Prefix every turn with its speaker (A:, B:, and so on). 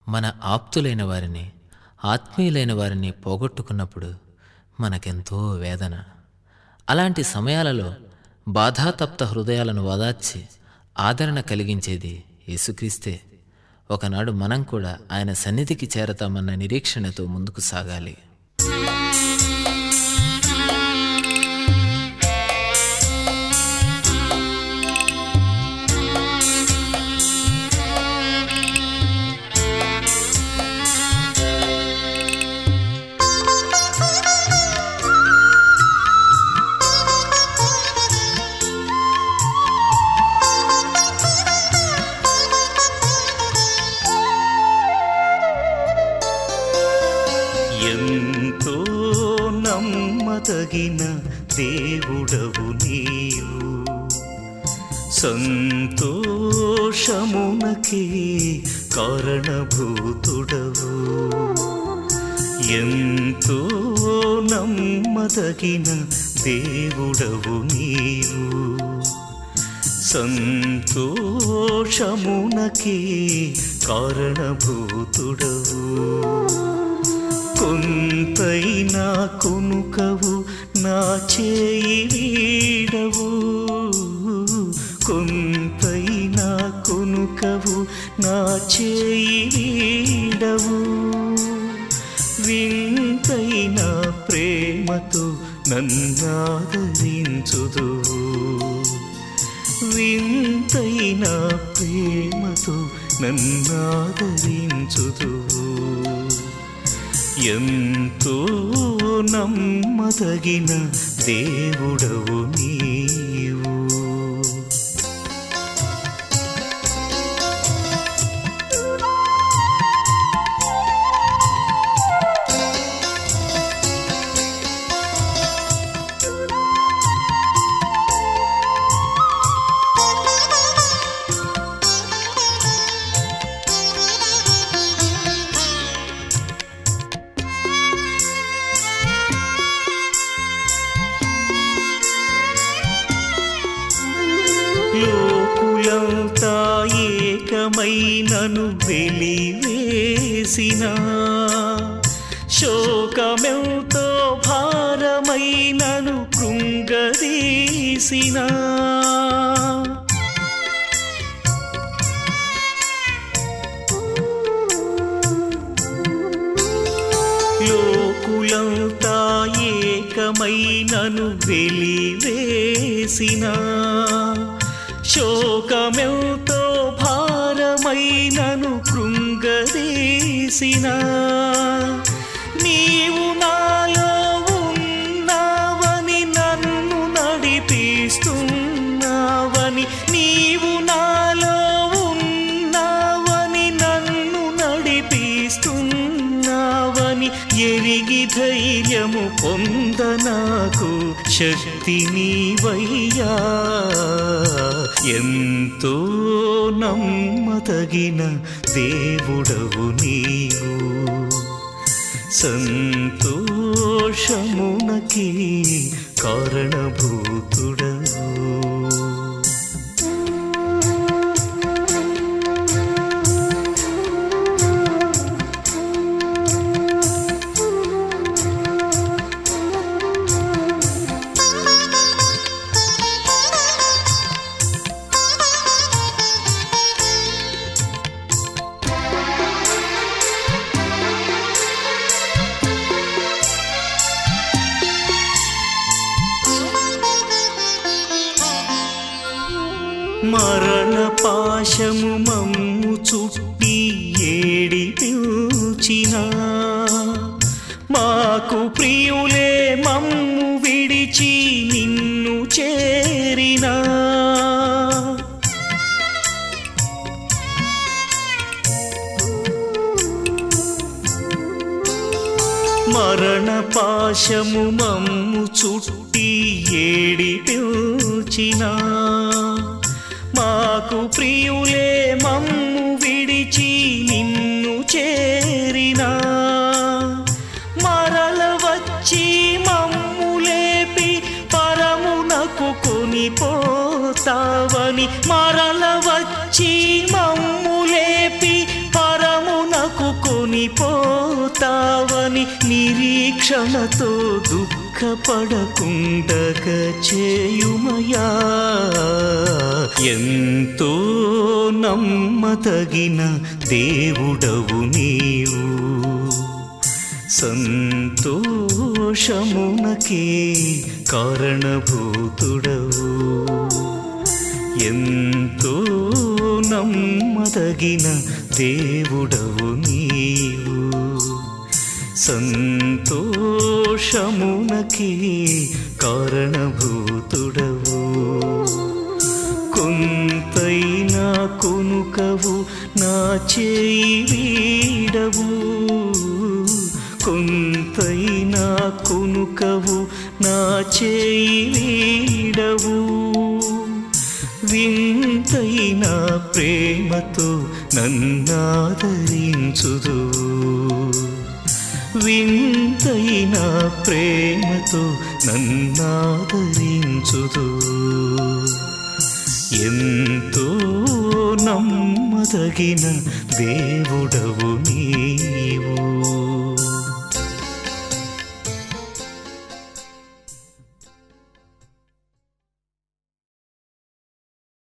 A: మన ఆప్తులైన వారిని ఆత్మీయులైన వారిని పోగొట్టుకున్నప్పుడు మనకెంతో వేదన అలాంటి సమయాలలో బాధాతప్త హృదయాలను ఓదార్చి ఆదరణ కలిగించేది యేసుక్రీస్తే ఒకనాడు మనం కూడా ఆయన సన్నిధికి చేరతామన్న నిరీక్షణతో ముందుకు సాగాలి
B: ఎంతో నమ్మదగిన దేవుడవు నీవు సంతోషమునకే కారణభూతుడవు ఎంతో నమ్మదగిన దేవుడవు నీవు సంతోషమునకే కారణభూతుడవు కొంతైనా కునుకవు నా చేయి వీడవు కొంతైనా కునుకవు నా చేయి వీడవు వింతైన ప్రేమతో నన్నాదరించుదు వింతైన ప్రేమతో నన్నాదరించుదు ఎంతో నమ్మదగిన దేవుడవు నీవు లోకులంతా ఏకమైనను వెలివేసిన శోకమెంతో భారమైనను కృంగదీసిన లోకులంతా ఏకమైనను వెలివేసిన శోకమెంతో భారమైనను కృంగదీసిన నీవు నాలో ఉన్నావని నన్ను నడిపిస్తున్నావని నీవు నాలో ఉన్నావని నన్ను నడిపిస్తున్నావని ఎరిగి ధైర్యము పొంద నాకు శక్తి నీవయ్యా ఎంతో నమ్మదగిన దేవుడవు నీవు సంతోషమునకి కారణభూతుడవు మరణ పాశము మమ్ము చుట్టి ఏడి పిల్చిన మాకు ప్రియులే మమ్ము విడిచి నిన్ను చేరినా మరణ పాశము మమ్ము చుట్టి ఏడి పిల్చిన మాకు ప్రియులే మమ్ము విడిచి నిన్ను చేరినా మరల వచ్చి మమ్ము లేపి పరమునకు కొనిపోతావని మరల వచ్చి మమ్ము లేపి పరమునకు పోతావని నిరీక్షణతో దుఃఖపడకుండగ చేయుమయా ఎంతో నమ్మతగిన దేవుడవు నీవు సంతోషమునకే కారణభూతుడవు ఎంతో నమ్మదగిన దేవుడవు నీవు సంతోషమునకే కారణభూతుడవు కొంతైనా కొనుకవు నా చేయి వీడవు కొంతైనా కొనుకవు నా చేయి వీడవు వింతైన ప్రేమతో నన్నాదరించుదు వింతైన ప్రేమతో నన్నాదరించుదు ఎంతో నమ్మదగిన దేవుడవు నీవు